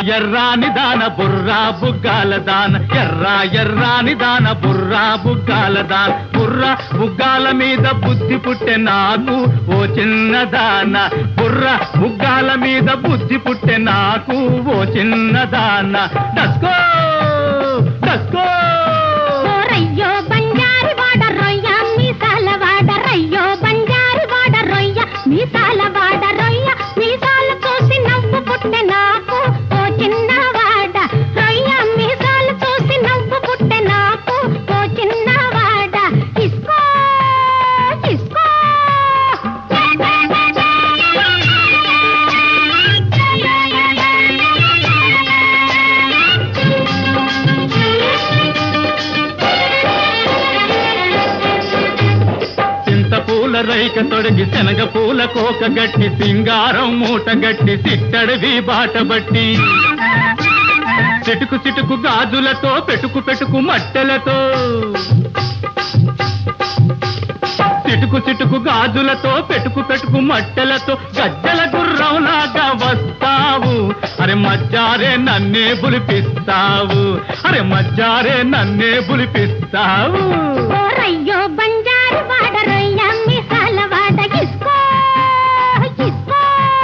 ఎర్రాని దాన బుర్రా బుగ్గాల దాన ఎర్ర ఎర్రాని దాన బుర్రా బుగ్గాల దాన బుర్ర బుగ్గాల మీద బుద్ధి పుట్టె నాకు ఓ చిన్న దాన బుర్ర బుగ్గాల మీద బుద్ధి పుట్టె నాకు ఓ చిన్న దాన డస్కో డస్కో ఓ రయ్యో బంజారి వాడ రొయ్య మీసాల వాడ రయ్యో బంజారి వాడ రొయ్య మీసాల వాడ రొయ్య మీసాలు చూసి నవ్వు పుట్టె నాకు ఓ చిన్న వాడ రొయ్య మీసాలు చూసి నవ్వు పుట్టె నాకు ఓ చిన్న వాడ ఇస్కో ఇస్కో చింత పూల రైక తొడిగి శనగ పూల కోక గట్టి సింగారం మూట గట్టి సిట్టడివి బాట బట్టి చిటుకు చిటుకు గాజులతో పెటుకు పెటుకు మట్టెలతో చిటుకు చిటుకు గాజులతో పెటుకు పెటుకు మట్టెలతో గజ్జల గుర్రంలాగా వస్తావు అరే మజ్జారే నన్నే బులిపిస్తావు అరే మజ్జారే నన్నే బులిపిస్తావు ఓ రయ్యో బంజారు వాడ రొయ్య మీసాల వాడ ఇస్కో ఇస్కో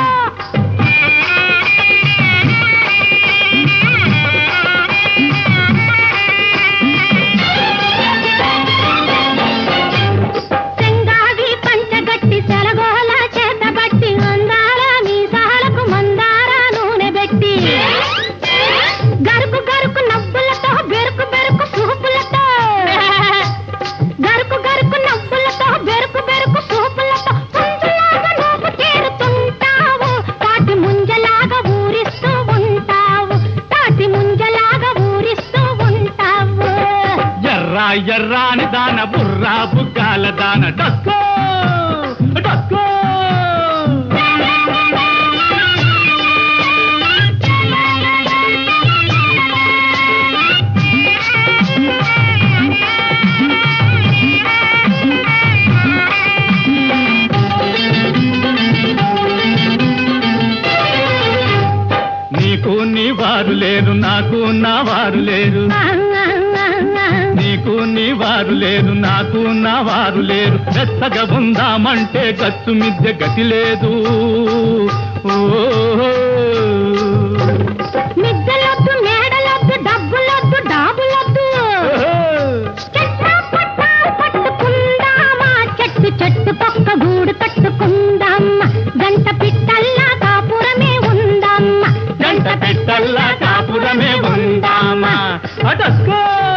చెంగావి పంచగట్టి సెలగోల చేతబట్టి అందాల మీసాలకు మందార నూనె పెట్టి గరుకు గరుకు నవ్వులతో బెరుకు బెరుకు చూపులతో గరుకు గరుకు నవ్వులతో బెరుకు బెరుకు చూపులతో పుంజులాగా నువ్వు చేరుతుంటావు తాటి ముంజలాగా ఊరిస్తూ ఉంటావు తాటి ముంజలాగా ఊరిస్తూ ఉంటావు ఎర్ర ఎర్రాని దాన బుర్రా బుగ్గాల దాన డస్కో డస్కో నీకు నీ వారు లేరు నాకు నా వారు లేరు నీకు నీ వారు లేరు నాకు నా వారు లేరు వెచ్చగా ఉందామంటే గచ్చు మిద్దె గతి లేదు ఓ మిద్దెలొద్దు మేడలొద్దు డబ్బులొద్దు డాబులొద్దు చెట్టు పట్టాలు పట్టుకుందామా చెట్టు చెట్టు పక్క గూడు కట్టుకుందామా గంట పిట్టల్లా కాపురమే ఉందామా గంట పెట్టల్లా కాపురమే ఉందామా అటస్కో